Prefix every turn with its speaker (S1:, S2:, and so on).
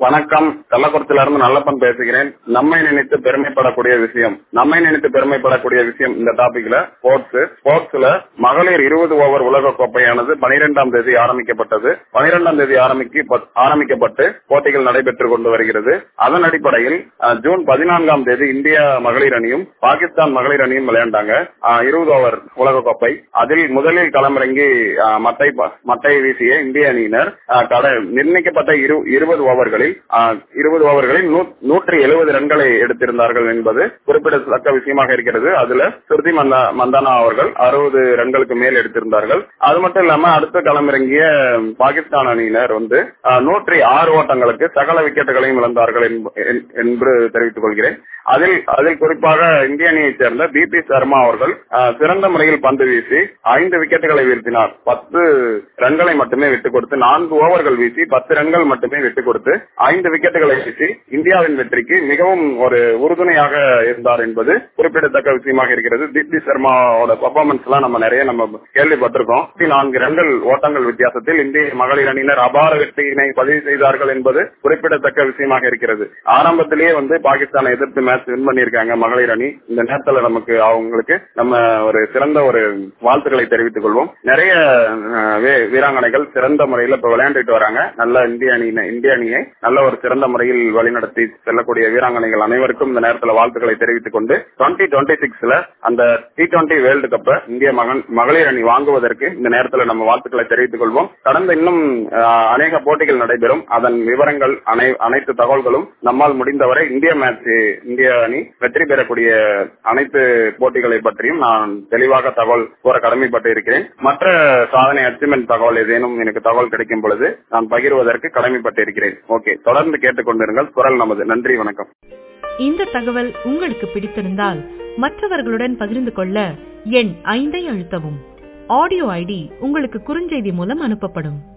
S1: வணக்கம் கள்ளக்குறிச்சியில இருந்து நல்லப்பன் பேசுகிறேன் நம்மை நினைத்து பெருமைப்படக்கூடிய விஷயம் நம்மை நினைத்து பெருமைப்படக்கூடிய விஷயம் இந்த டாபிக்ல ஸ்போர்ட்ஸ் ஸ்போர்ட்ஸ்ல மகளிர் இருபது ஓவர் உலக கோப்பையானது பனிரெண்டாம் தேதி ஆரம்பிக்கப்பட்டது பனிரெண்டாம் தேதி ஆரம்பிக்க ஆரம்பிக்கப்பட்டு போட்டிகள் நடைபெற்றுக் கொண்டு வருகிறது அதன் அடிப்படையில் அஹ், ஜூன் பதினான்காம் தேதி இந்தியா மகளிர் அணியும் பாகிஸ்தான் மகளிர் அணியும் விளையாண்டாங்க அஹ், இருபது ஓவர் உலக கோப்பை அதில் முதலில் களமிறங்கி அஹ், மட்டை ப- மட்டை வீசிய இந்திய அணியினர் அஹ், கட- நிர்ணயிக்கப்பட்ட இரு- இருபது ஓவர்களில் அஹ், இருபது ஓவர்களில் நூ- நூற்றி எழுபது ரன்களை எடுத்திருந்தார்கள் என்பது குறிப்பிடத்தக்க விஷயமாக இருக்கிறது அதுல சுருதி மந்தா மந்தானா அவர்கள் அறுபது ரன்களுக்கு மேல் எடுத்திருந்தார்கள் அது மட்டும் இல்லாம அடுத்த களமிறங்கிய பாகிஸ்தான் அணியினர் வந்து அஹ், நூற்றி ஆறு ஓட்டங்களுக்கு சகல விக்கெட்டுகளையும் இழந்தார்கள் என்ப- என்- என்று தெரிவித்துக் கொள்கிறேன் அதில் அதில் குறிப்பாக இந்திய அணியைச் சேர்ந்த பி பி சர்மா அவர்கள் அஹ், சிறந்த முறையில் பந்து வீசி ஐந்து விக்கெட்டுகளை வீழ்த்தினார் பத்து ரன்களை மட்டுமே விட்டுக் கொடுத்து நான்கு ஓவர்கள் வீசி பத்து ரன்கள் மட்டுமே விட்டுக் கொடுத்து ஐந்து விக்கெட்டுகளை வீசி இந்தியாவின் வெற்றிக்கு மிகவும் ஒரு உறுதுணையாக இருந்தார் என்பது குறிப்பிடத்தக்க விஷயமாக இருக்கிறது தீப்தி சர்மாவோட பர்ஃபார்மன்ஸ் எல்லாம் நம்ம நிறைய நம்ம கேள்விப்பட்டிருக்கோம் நான்கு ரன்கள் ஓட்டங்கள் வித்தியாசத்தில் இந்திய மகளிர் அணியினர் அபார வெற்றியினை பதிவு செய்தார்கள் என்பது குறிப்பிடத்தக்க விஷயமாக இருக்கிறது ஆரம்பத்திலேயே வந்து பாகிஸ்தானை எதிர்த்து மேட்ச் வின் பண்ணியிருக்காங்க மகளிர் அணி இந்த நேரத்துல நமக்கு அவங்களுக்கு நம்ம ஒரு சிறந்த ஒரு வாழ்த்துக்களை தெரிவித்துக் கொள்வோம் நிறைய அஹ், வீ- வீராங்கனைகள் சிறந்த முறையில் இப்ப விளையாண்டுட்டு வராங்க நல்ல இந்திய அணி இந்திய அணியை நல்ல ஒரு சிறந்த முறையில் வழிநடத்தி செல்லக்கூடிய வீராங்கனைகள் அனைவருக்கும் இந்த நேரத்தில் வாழ்த்துக்களை தெரிவித்துக் கொண்டு டுவெண்ட்டி டுவெண்ட்டி சிக்ஸ்ல அந்த டி டுவெண்ட்டி வேர்ல்டு கப்பை இந்திய மகன் மகளிர் அணி வாங்குவதற்கு இந்த நேரத்தில் நம்ம வாழ்த்துக்களை தெரிவித்துக் கொள்வோம் கடந்த இன்னும் அஹ், அநேக போட்டிகள் நடைபெறும் அதன் விவரங்கள் அனை- அனைத்து தகவல்களும் நம்மால் முடிந்தவரை இந்திய மேட்ச் இந்திய அணி வெற்றி பெறக்கூடிய அனைத்து போட்டிகளை பற்றியும் நான் தெளிவாக தகவல் கூற கடமைப்பட்டு இருக்கிறேன் மற்ற சாதனை அச்சீவ்மெண்ட் தகவல் ஏதேனும் எனக்கு தகவல் கிடைக்கும் பொழுது நான் பகிர்வதற்கு கடமைப்பட்டு இருக்கிறேன் ஓகே தொடர்ந்து கேட்டுக்கொண்டிருங்கள் குரல் நமது நன்றி வணக்கம்
S2: இந்த தகவல் உங்களுக்கு பிடித்திருந்தால் மற்றவர்களுடன் பகிர்ந்து கொள்ள எண் ஐந்தை அழுத்தவும் ஆடியோ ஐடி உங்களுக்கு குறுஞ்செய்தி மூலம் அனுப்பப்படும்